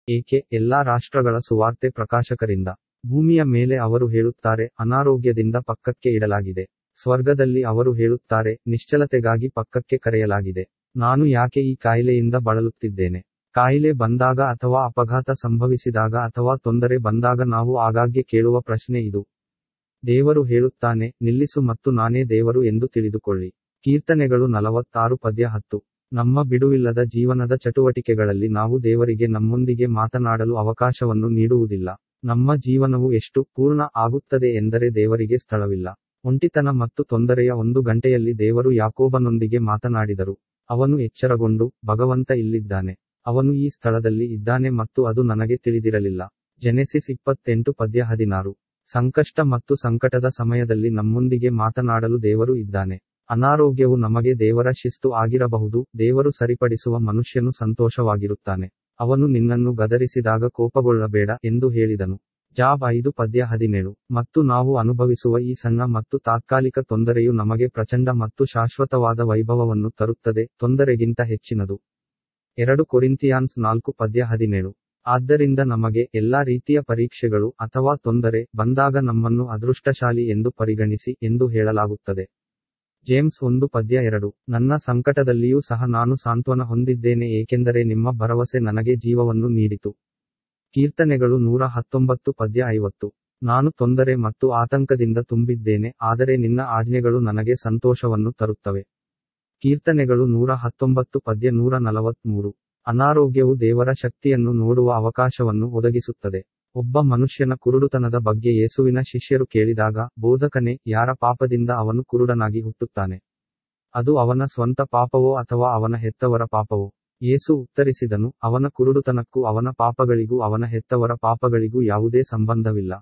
ಏಕೆ ಎಲ್ಲಾ ರಾಷ್ಟ್ರಗಳ ಸುವಾರ್ತೆ ಪ್ರಕಾಶಕರಿಂದ ಭೂಮಿಯ ಮೇಲೆ ಅವರು ಹೇಳುತ್ತಾರೆ ಅನಾರೋಗ್ಯದಿಂದ ಪಕ್ಕಕ್ಕೆ ಇಡಲಾಗಿದೆ ಸ್ವರ್ಗದಲ್ಲಿ ಅವರು ಹೇಳುತ್ತಾರೆ ನಿಶ್ಚಲತೆಗಾಗಿ ಪಕ್ಕಕ್ಕೆ ಕರೆಯಲಾಗಿದೆ ನಾನು ಯಾಕೆ ಈ ಕಾಯಿಲೆಯಿಂದ ಬಳಲುತ್ತಿದ್ದೇನೆ ಕಾಯಿಲೆ ಬಂದಾಗ ಅಥವಾ ಅಪಘಾತ ಸಂಭವಿಸಿದಾಗ ಅಥವಾ ತೊಂದರೆ ಬಂದಾಗ ನಾವು ಆಗಾಗ್ಗೆ ಕೇಳುವ ಪ್ರಶ್ನೆ ಇದು ದೇವರು ಹೇಳುತ್ತಾನೆ ನಿಲ್ಲಿಸು ಮತ್ತು ನಾನೇ ದೇವರು ಎಂದು ತಿಳಿದುಕೊಳ್ಳಿ ಕೀರ್ತನೆಗಳು ನಲವತ್ತಾರು ಪದ್ಯ ಹತ್ತು ನಮ್ಮ ಬಿಡುವಿಲ್ಲದ ಜೀವನದ ಚಟುವಟಿಕೆಗಳಲ್ಲಿ ನಾವು ದೇವರಿಗೆ ನಮ್ಮೊಂದಿಗೆ ಮಾತನಾಡಲು ಅವಕಾಶವನ್ನು ನೀಡುವುದಿಲ್ಲ ನಮ್ಮ ಜೀವನವು ಎಷ್ಟು ಪೂರ್ಣ ಆಗುತ್ತದೆ ಎಂದರೆ ದೇವರಿಗೆ ಸ್ಥಳವಿಲ್ಲ ಒಂಟಿತನ ಮತ್ತು ತೊಂದರೆಯ ಒಂದು ಗಂಟೆಯಲ್ಲಿ ದೇವರು ಯಾಕೋಬನೊಂದಿಗೆ ಮಾತನಾಡಿದರು ಅವನು ಎಚ್ಚರಗೊಂಡು ಭಗವಂತ ಇಲ್ಲಿದ್ದಾನೆ ಅವನು ಈ ಸ್ಥಳದಲ್ಲಿ ಇದ್ದಾನೆ ಮತ್ತು ಅದು ನನಗೆ ತಿಳಿದಿರಲಿಲ್ಲ ಜೆನೆಸಿಸ್ ಇಪ್ಪತ್ತೆಂಟು ಪದ್ಯ ಹದಿನಾರು ಸಂಕಷ್ಟ ಮತ್ತು ಸಂಕಟದ ಸಮಯದಲ್ಲಿ ನಮ್ಮೊಂದಿಗೆ ಮಾತನಾಡಲು ದೇವರು ಇದ್ದಾನೆ ಅನಾರೋಗ್ಯವು ನಮಗೆ ದೇವರ ಶಿಸ್ತು ಆಗಿರಬಹುದು ದೇವರು ಸರಿಪಡಿಸುವ ಮನುಷ್ಯನು ಸಂತೋಷವಾಗಿರುತ್ತಾನೆ ಅವನು ನಿನ್ನನ್ನು ಗದರಿಸಿದಾಗ ಕೋಪಗೊಳ್ಳಬೇಡ ಎಂದು ಹೇಳಿದನು ಜಾಬ್ ಐದು ಪದ್ಯ ಹದಿನೇಳು ಮತ್ತು ನಾವು ಅನುಭವಿಸುವ ಈ ಸಣ್ಣ ಮತ್ತು ತಾತ್ಕಾಲಿಕ ತೊಂದರೆಯು ನಮಗೆ ಪ್ರಚಂಡ ಮತ್ತು ಶಾಶ್ವತವಾದ ವೈಭವವನ್ನು ತರುತ್ತದೆ ತೊಂದರೆಗಿಂತ ಹೆಚ್ಚಿನದು ಎರಡು ಕೊರಿಂತಿಯಾನ್ಸ್ ನಾಲ್ಕು ಪದ್ಯ ಹದಿನೇಳು ಆದ್ದರಿಂದ ನಮಗೆ ಎಲ್ಲಾ ರೀತಿಯ ಪರೀಕ್ಷೆಗಳು ಅಥವಾ ತೊಂದರೆ ಬಂದಾಗ ನಮ್ಮನ್ನು ಅದೃಷ್ಟಶಾಲಿ ಎಂದು ಪರಿಗಣಿಸಿ ಎಂದು ಹೇಳಲಾಗುತ್ತದೆ ಜೇಮ್ಸ್ ಒಂದು ಪದ್ಯ ಎರಡು ನನ್ನ ಸಂಕಟದಲ್ಲಿಯೂ ಸಹ ನಾನು ಸಾಂತ್ವನ ಹೊಂದಿದ್ದೇನೆ ಏಕೆಂದರೆ ನಿಮ್ಮ ಭರವಸೆ ನನಗೆ ಜೀವವನ್ನು ನೀಡಿತು ಕೀರ್ತನೆಗಳು ನೂರ ಹತ್ತೊಂಬತ್ತು ಪದ್ಯ ಐವತ್ತು ನಾನು ತೊಂದರೆ ಮತ್ತು ಆತಂಕದಿಂದ ತುಂಬಿದ್ದೇನೆ ಆದರೆ ನಿನ್ನ ಆಜ್ಞೆಗಳು ನನಗೆ ಸಂತೋಷವನ್ನು ತರುತ್ತವೆ ಕೀರ್ತನೆಗಳು ನೂರ ಹತ್ತೊಂಬತ್ತು ಪದ್ಯ ನೂರ ನಲವತ್ಮೂರು ಅನಾರೋಗ್ಯವು ದೇವರ ಶಕ್ತಿಯನ್ನು ನೋಡುವ ಅವಕಾಶವನ್ನು ಒದಗಿಸುತ್ತದೆ ಒಬ್ಬ ಮನುಷ್ಯನ ಕುರುಡುತನದ ಬಗ್ಗೆ ಯೇಸುವಿನ ಶಿಷ್ಯರು ಕೇಳಿದಾಗ ಬೋಧಕನೇ ಯಾರ ಪಾಪದಿಂದ ಅವನು ಕುರುಡನಾಗಿ ಹುಟ್ಟುತ್ತಾನೆ ಅದು ಅವನ ಸ್ವಂತ ಪಾಪವೋ ಅಥವಾ ಅವನ ಹೆತ್ತವರ ಪಾಪವೋ ಯೇಸು ಉತ್ತರಿಸಿದನು ಅವನ ಕುರುಡುತನಕ್ಕೂ ಅವನ ಪಾಪಗಳಿಗೂ ಅವನ ಹೆತ್ತವರ ಪಾಪಗಳಿಗೂ ಯಾವುದೇ ಸಂಬಂಧವಿಲ್ಲ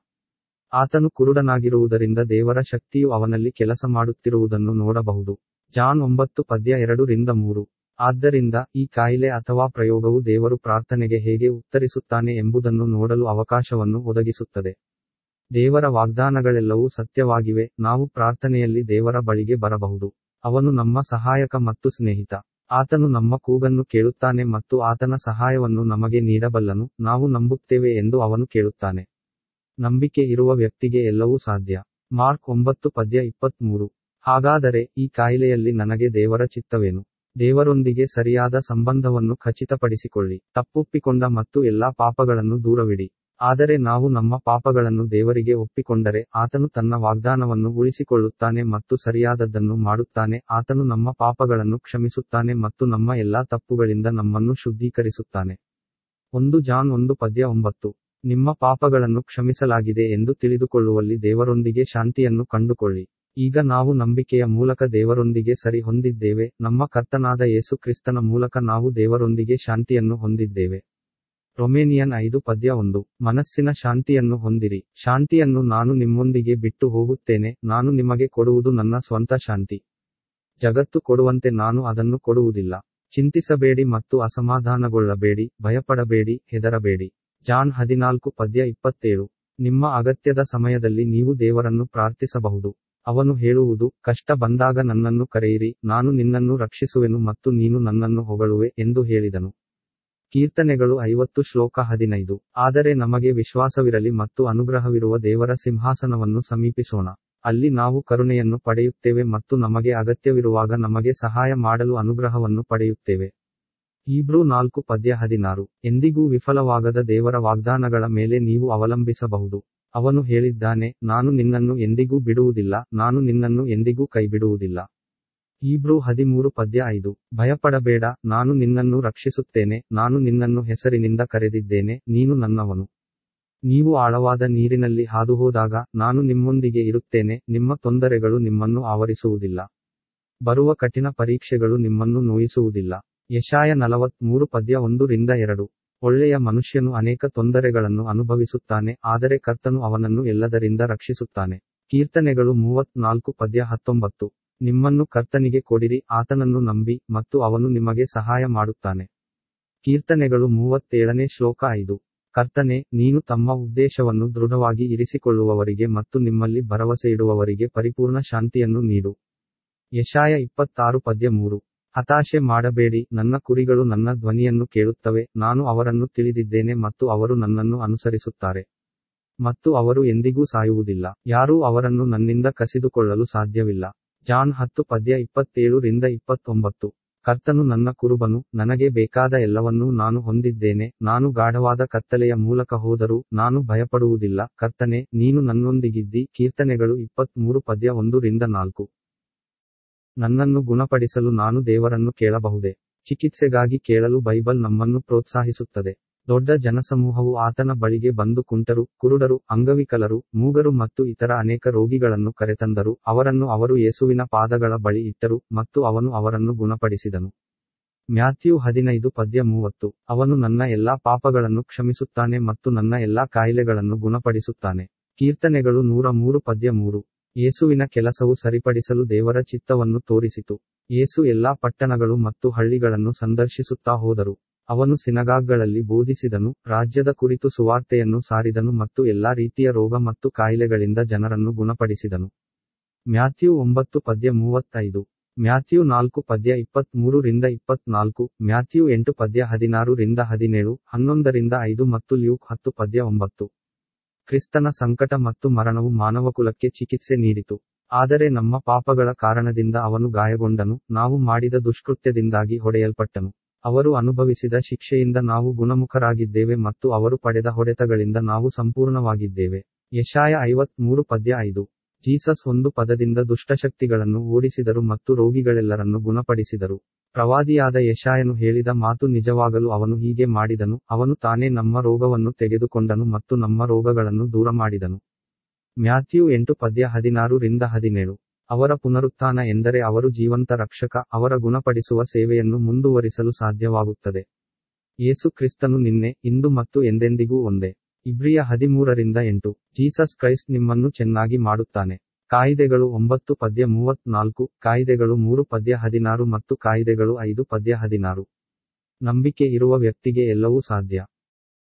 ಆತನು ಕುರುಡನಾಗಿರುವುದರಿಂದ ದೇವರ ಶಕ್ತಿಯು ಅವನಲ್ಲಿ ಕೆಲಸ ಮಾಡುತ್ತಿರುವುದನ್ನು ನೋಡಬಹುದು ಜಾನ್ ಒಂಬತ್ತು ಪದ್ಯ ಎರಡು ರಿಂದ ಮೂರು ಆದ್ದರಿಂದ ಈ ಕಾಯಿಲೆ ಅಥವಾ ಪ್ರಯೋಗವು ದೇವರು ಪ್ರಾರ್ಥನೆಗೆ ಹೇಗೆ ಉತ್ತರಿಸುತ್ತಾನೆ ಎಂಬುದನ್ನು ನೋಡಲು ಅವಕಾಶವನ್ನು ಒದಗಿಸುತ್ತದೆ ದೇವರ ವಾಗ್ದಾನಗಳೆಲ್ಲವೂ ಸತ್ಯವಾಗಿವೆ ನಾವು ಪ್ರಾರ್ಥನೆಯಲ್ಲಿ ದೇವರ ಬಳಿಗೆ ಬರಬಹುದು ಅವನು ನಮ್ಮ ಸಹಾಯಕ ಮತ್ತು ಸ್ನೇಹಿತ ಆತನು ನಮ್ಮ ಕೂಗನ್ನು ಕೇಳುತ್ತಾನೆ ಮತ್ತು ಆತನ ಸಹಾಯವನ್ನು ನಮಗೆ ನೀಡಬಲ್ಲನು ನಾವು ನಂಬುತ್ತೇವೆ ಎಂದು ಅವನು ಕೇಳುತ್ತಾನೆ ನಂಬಿಕೆ ಇರುವ ವ್ಯಕ್ತಿಗೆ ಎಲ್ಲವೂ ಸಾಧ್ಯ ಮಾರ್ಕ್ ಒಂಬತ್ತು ಪದ್ಯ ಇಪ್ಪತ್ಮೂರು ಹಾಗಾದರೆ ಈ ಕಾಯಿಲೆಯಲ್ಲಿ ನನಗೆ ದೇವರ ಚಿತ್ತವೇನು ದೇವರೊಂದಿಗೆ ಸರಿಯಾದ ಸಂಬಂಧವನ್ನು ಖಚಿತಪಡಿಸಿಕೊಳ್ಳಿ ತಪ್ಪೊಪ್ಪಿಕೊಂಡ ಮತ್ತು ಎಲ್ಲಾ ಪಾಪಗಳನ್ನು ದೂರವಿಡಿ ಆದರೆ ನಾವು ನಮ್ಮ ಪಾಪಗಳನ್ನು ದೇವರಿಗೆ ಒಪ್ಪಿಕೊಂಡರೆ ಆತನು ತನ್ನ ವಾಗ್ದಾನವನ್ನು ಉಳಿಸಿಕೊಳ್ಳುತ್ತಾನೆ ಮತ್ತು ಸರಿಯಾದದ್ದನ್ನು ಮಾಡುತ್ತಾನೆ ಆತನು ನಮ್ಮ ಪಾಪಗಳನ್ನು ಕ್ಷಮಿಸುತ್ತಾನೆ ಮತ್ತು ನಮ್ಮ ಎಲ್ಲಾ ತಪ್ಪುಗಳಿಂದ ನಮ್ಮನ್ನು ಶುದ್ಧೀಕರಿಸುತ್ತಾನೆ ಒಂದು ಜಾನ್ ಒಂದು ಪದ್ಯ ಒಂಬತ್ತು ನಿಮ್ಮ ಪಾಪಗಳನ್ನು ಕ್ಷಮಿಸಲಾಗಿದೆ ಎಂದು ತಿಳಿದುಕೊಳ್ಳುವಲ್ಲಿ ದೇವರೊಂದಿಗೆ ಶಾಂತಿಯನ್ನು ಕಂಡುಕೊಳ್ಳಿ ಈಗ ನಾವು ನಂಬಿಕೆಯ ಮೂಲಕ ದೇವರೊಂದಿಗೆ ಸರಿ ಹೊಂದಿದ್ದೇವೆ ನಮ್ಮ ಕರ್ತನಾದ ಯೇಸು ಕ್ರಿಸ್ತನ ಮೂಲಕ ನಾವು ದೇವರೊಂದಿಗೆ ಶಾಂತಿಯನ್ನು ಹೊಂದಿದ್ದೇವೆ ರೊಮೇನಿಯನ್ ಐದು ಪದ್ಯ ಒಂದು ಮನಸ್ಸಿನ ಶಾಂತಿಯನ್ನು ಹೊಂದಿರಿ ಶಾಂತಿಯನ್ನು ನಾನು ನಿಮ್ಮೊಂದಿಗೆ ಬಿಟ್ಟು ಹೋಗುತ್ತೇನೆ ನಾನು ನಿಮಗೆ ಕೊಡುವುದು ನನ್ನ ಸ್ವಂತ ಶಾಂತಿ ಜಗತ್ತು ಕೊಡುವಂತೆ ನಾನು ಅದನ್ನು ಕೊಡುವುದಿಲ್ಲ ಚಿಂತಿಸಬೇಡಿ ಮತ್ತು ಅಸಮಾಧಾನಗೊಳ್ಳಬೇಡಿ ಭಯಪಡಬೇಡಿ ಹೆದರಬೇಡಿ ಜಾನ್ ಹದಿನಾಲ್ಕು ಪದ್ಯ ಇಪ್ಪತ್ತೇಳು ನಿಮ್ಮ ಅಗತ್ಯದ ಸಮಯದಲ್ಲಿ ನೀವು ದೇವರನ್ನು ಪ್ರಾರ್ಥಿಸಬಹುದು ಅವನು ಹೇಳುವುದು ಕಷ್ಟ ಬಂದಾಗ ನನ್ನನ್ನು ಕರೆಯಿರಿ ನಾನು ನಿನ್ನನ್ನು ರಕ್ಷಿಸುವೆನು ಮತ್ತು ನೀನು ನನ್ನನ್ನು ಹೊಗಳುವೆ ಎಂದು ಹೇಳಿದನು ಕೀರ್ತನೆಗಳು ಐವತ್ತು ಶ್ಲೋಕ ಹದಿನೈದು ಆದರೆ ನಮಗೆ ವಿಶ್ವಾಸವಿರಲಿ ಮತ್ತು ಅನುಗ್ರಹವಿರುವ ದೇವರ ಸಿಂಹಾಸನವನ್ನು ಸಮೀಪಿಸೋಣ ಅಲ್ಲಿ ನಾವು ಕರುಣೆಯನ್ನು ಪಡೆಯುತ್ತೇವೆ ಮತ್ತು ನಮಗೆ ಅಗತ್ಯವಿರುವಾಗ ನಮಗೆ ಸಹಾಯ ಮಾಡಲು ಅನುಗ್ರಹವನ್ನು ಪಡೆಯುತ್ತೇವೆ ಈಬ್ರೂ ನಾಲ್ಕು ಪದ್ಯ ಹದಿನಾರು ಎಂದಿಗೂ ವಿಫಲವಾಗದ ದೇವರ ವಾಗ್ದಾನಗಳ ಮೇಲೆ ನೀವು ಅವಲಂಬಿಸಬಹುದು ಅವನು ಹೇಳಿದ್ದಾನೆ ನಾನು ನಿನ್ನನ್ನು ಎಂದಿಗೂ ಬಿಡುವುದಿಲ್ಲ ನಾನು ನಿನ್ನನ್ನು ಎಂದಿಗೂ ಕೈಬಿಡುವುದಿಲ್ಲ ಈಬ್ರೂ ಹದಿಮೂರು ಪದ್ಯ ಐದು ಭಯಪಡಬೇಡ ನಾನು ನಿನ್ನನ್ನು ರಕ್ಷಿಸುತ್ತೇನೆ ನಾನು ನಿನ್ನನ್ನು ಹೆಸರಿನಿಂದ ಕರೆದಿದ್ದೇನೆ ನೀನು ನನ್ನವನು ನೀವು ಆಳವಾದ ನೀರಿನಲ್ಲಿ ಹಾದುಹೋದಾಗ ನಾನು ನಿಮ್ಮೊಂದಿಗೆ ಇರುತ್ತೇನೆ ನಿಮ್ಮ ತೊಂದರೆಗಳು ನಿಮ್ಮನ್ನು ಆವರಿಸುವುದಿಲ್ಲ ಬರುವ ಕಠಿಣ ಪರೀಕ್ಷೆಗಳು ನಿಮ್ಮನ್ನು ನೋಯಿಸುವುದಿಲ್ಲ ಯಶಾಯ ನಲವತ್ಮೂರು ಪದ್ಯ ಒಂದು ರಿಂದ ಎರಡು ಒಳ್ಳೆಯ ಮನುಷ್ಯನು ಅನೇಕ ತೊಂದರೆಗಳನ್ನು ಅನುಭವಿಸುತ್ತಾನೆ ಆದರೆ ಕರ್ತನು ಅವನನ್ನು ಎಲ್ಲದರಿಂದ ರಕ್ಷಿಸುತ್ತಾನೆ ಕೀರ್ತನೆಗಳು ಮೂವತ್ನಾಲ್ಕು ಪದ್ಯ ಹತ್ತೊಂಬತ್ತು ನಿಮ್ಮನ್ನು ಕರ್ತನಿಗೆ ಕೊಡಿರಿ ಆತನನ್ನು ನಂಬಿ ಮತ್ತು ಅವನು ನಿಮಗೆ ಸಹಾಯ ಮಾಡುತ್ತಾನೆ ಕೀರ್ತನೆಗಳು ಮೂವತ್ತೇಳನೇ ಶ್ಲೋಕ ಐದು ಕರ್ತನೆ ನೀನು ತಮ್ಮ ಉದ್ದೇಶವನ್ನು ದೃಢವಾಗಿ ಇರಿಸಿಕೊಳ್ಳುವವರಿಗೆ ಮತ್ತು ನಿಮ್ಮಲ್ಲಿ ಭರವಸೆ ಇಡುವವರಿಗೆ ಪರಿಪೂರ್ಣ ಶಾಂತಿಯನ್ನು ನೀಡು ಯಶಾಯ ಇಪ್ಪತ್ತಾರು ಪದ್ಯ ಮೂರು ಹತಾಶೆ ಮಾಡಬೇಡಿ ನನ್ನ ಕುರಿಗಳು ನನ್ನ ಧ್ವನಿಯನ್ನು ಕೇಳುತ್ತವೆ ನಾನು ಅವರನ್ನು ತಿಳಿದಿದ್ದೇನೆ ಮತ್ತು ಅವರು ನನ್ನನ್ನು ಅನುಸರಿಸುತ್ತಾರೆ ಮತ್ತು ಅವರು ಎಂದಿಗೂ ಸಾಯುವುದಿಲ್ಲ ಯಾರೂ ಅವರನ್ನು ನನ್ನಿಂದ ಕಸಿದುಕೊಳ್ಳಲು ಸಾಧ್ಯವಿಲ್ಲ ಜಾನ್ ಹತ್ತು ಪದ್ಯ ಇಪ್ಪತ್ತೇಳು ರಿಂದ ಇಪ್ಪತ್ತೊಂಬತ್ತು ಕರ್ತನು ನನ್ನ ಕುರುಬನು ನನಗೆ ಬೇಕಾದ ಎಲ್ಲವನ್ನೂ ನಾನು ಹೊಂದಿದ್ದೇನೆ ನಾನು ಗಾಢವಾದ ಕತ್ತಲೆಯ ಮೂಲಕ ಹೋದರೂ ನಾನು ಭಯಪಡುವುದಿಲ್ಲ ಕರ್ತನೆ ನೀನು ನನ್ನೊಂದಿಗಿದ್ದಿ ಕೀರ್ತನೆಗಳು ಇಪ್ಪತ್ಮೂರು ಪದ್ಯ ಒಂದು ರಿಂದ ನಾಲ್ಕು ನನ್ನನ್ನು ಗುಣಪಡಿಸಲು ನಾನು ದೇವರನ್ನು ಕೇಳಬಹುದೇ ಚಿಕಿತ್ಸೆಗಾಗಿ ಕೇಳಲು ಬೈಬಲ್ ನಮ್ಮನ್ನು ಪ್ರೋತ್ಸಾಹಿಸುತ್ತದೆ ದೊಡ್ಡ ಜನಸಮೂಹವು ಆತನ ಬಳಿಗೆ ಬಂದು ಕುಂಟರು ಕುರುಡರು ಅಂಗವಿಕಲರು ಮೂಗರು ಮತ್ತು ಇತರ ಅನೇಕ ರೋಗಿಗಳನ್ನು ಕರೆತಂದರು ಅವರನ್ನು ಅವರು ಯೇಸುವಿನ ಪಾದಗಳ ಬಳಿ ಇಟ್ಟರು ಮತ್ತು ಅವನು ಅವರನ್ನು ಗುಣಪಡಿಸಿದನು ಮ್ಯಾಥ್ಯೂ ಹದಿನೈದು ಪದ್ಯ ಮೂವತ್ತು ಅವನು ನನ್ನ ಎಲ್ಲಾ ಪಾಪಗಳನ್ನು ಕ್ಷಮಿಸುತ್ತಾನೆ ಮತ್ತು ನನ್ನ ಎಲ್ಲಾ ಕಾಯಿಲೆಗಳನ್ನು ಗುಣಪಡಿಸುತ್ತಾನೆ ಕೀರ್ತನೆಗಳು ನೂರ ಮೂರು ಪದ್ಯ ಮೂರು ಯೇಸುವಿನ ಕೆಲಸವು ಸರಿಪಡಿಸಲು ದೇವರ ಚಿತ್ತವನ್ನು ತೋರಿಸಿತು ಯೇಸು ಎಲ್ಲಾ ಪಟ್ಟಣಗಳು ಮತ್ತು ಹಳ್ಳಿಗಳನ್ನು ಸಂದರ್ಶಿಸುತ್ತಾ ಹೋದರು ಅವನು ಸಿನಗಾಗ್ಗಳಲ್ಲಿ ಬೋಧಿಸಿದನು ರಾಜ್ಯದ ಕುರಿತು ಸುವಾರ್ತೆಯನ್ನು ಸಾರಿದನು ಮತ್ತು ಎಲ್ಲಾ ರೀತಿಯ ರೋಗ ಮತ್ತು ಕಾಯಿಲೆಗಳಿಂದ ಜನರನ್ನು ಗುಣಪಡಿಸಿದನು ಮ್ಯಾಥ್ಯೂ ಒಂಬತ್ತು ಪದ್ಯ ಮೂವತ್ತೈದು ಮ್ಯಾಥ್ಯೂ ನಾಲ್ಕು ಪದ್ಯ ಇಪ್ಪತ್ಮೂರು ರಿಂದ ಇಪ್ಪತ್ನಾಲ್ಕು ಮ್ಯಾಥ್ಯೂ ಎಂಟು ಪದ್ಯ ಹದಿನಾರು ರಿಂದ ಹದಿನೇಳು ಹನ್ನೊಂದರಿಂದ ಐದು ಮತ್ತು ಲ್ಯೂಕ್ ಹತ್ತು ಪದ್ಯ ಒಂಬತ್ತು ಕ್ರಿಸ್ತನ ಸಂಕಟ ಮತ್ತು ಮರಣವು ಮಾನವಕುಲಕ್ಕೆ ಚಿಕಿತ್ಸೆ ನೀಡಿತು ಆದರೆ ನಮ್ಮ ಪಾಪಗಳ ಕಾರಣದಿಂದ ಅವನು ಗಾಯಗೊಂಡನು ನಾವು ಮಾಡಿದ ದುಷ್ಕೃತ್ಯದಿಂದಾಗಿ ಹೊಡೆಯಲ್ಪಟ್ಟನು ಅವರು ಅನುಭವಿಸಿದ ಶಿಕ್ಷೆಯಿಂದ ನಾವು ಗುಣಮುಖರಾಗಿದ್ದೇವೆ ಮತ್ತು ಅವರು ಪಡೆದ ಹೊಡೆತಗಳಿಂದ ನಾವು ಸಂಪೂರ್ಣವಾಗಿದ್ದೇವೆ ಯಶಾಯ ಐವತ್ ಮೂರು ಪದ್ಯ ಐದು ಜೀಸಸ್ ಒಂದು ಪದದಿಂದ ದುಷ್ಟಶಕ್ತಿಗಳನ್ನು ಓಡಿಸಿದರು ಮತ್ತು ರೋಗಿಗಳೆಲ್ಲರನ್ನು ಗುಣಪಡಿಸಿದರು ಪ್ರವಾದಿಯಾದ ಯಶಾಯನು ಹೇಳಿದ ಮಾತು ನಿಜವಾಗಲು ಅವನು ಹೀಗೆ ಮಾಡಿದನು ಅವನು ತಾನೇ ನಮ್ಮ ರೋಗವನ್ನು ತೆಗೆದುಕೊಂಡನು ಮತ್ತು ನಮ್ಮ ರೋಗಗಳನ್ನು ದೂರ ಮಾಡಿದನು ಮ್ಯಾಥ್ಯೂ ಎಂಟು ಪದ್ಯ ಹದಿನಾರು ರಿಂದ ಹದಿನೇಳು ಅವರ ಪುನರುತ್ಥಾನ ಎಂದರೆ ಅವರು ಜೀವಂತ ರಕ್ಷಕ ಅವರ ಗುಣಪಡಿಸುವ ಸೇವೆಯನ್ನು ಮುಂದುವರಿಸಲು ಸಾಧ್ಯವಾಗುತ್ತದೆ ಯೇಸು ಕ್ರಿಸ್ತನು ನಿನ್ನೆ ಇಂದು ಮತ್ತು ಎಂದೆಂದಿಗೂ ಒಂದೇ ಇಬ್ರಿಯ ಹದಿಮೂರರಿಂದ ಎಂಟು ಜೀಸಸ್ ಕ್ರೈಸ್ಟ್ ನಿಮ್ಮನ್ನು ಚೆನ್ನಾಗಿ ಮಾಡುತ್ತಾನೆ ಕಾಯಿದೆಗಳು ಒಂಬತ್ತು ಪದ್ಯ ಮೂವತ್ನಾಲ್ಕು ಕಾಯಿದೆಗಳು ಮೂರು ಪದ್ಯ ಹದಿನಾರು ಮತ್ತು ಕಾಯಿದೆಗಳು ಐದು ಪದ್ಯ ಹದಿನಾರು ನಂಬಿಕೆ ಇರುವ ವ್ಯಕ್ತಿಗೆ ಎಲ್ಲವೂ ಸಾಧ್ಯ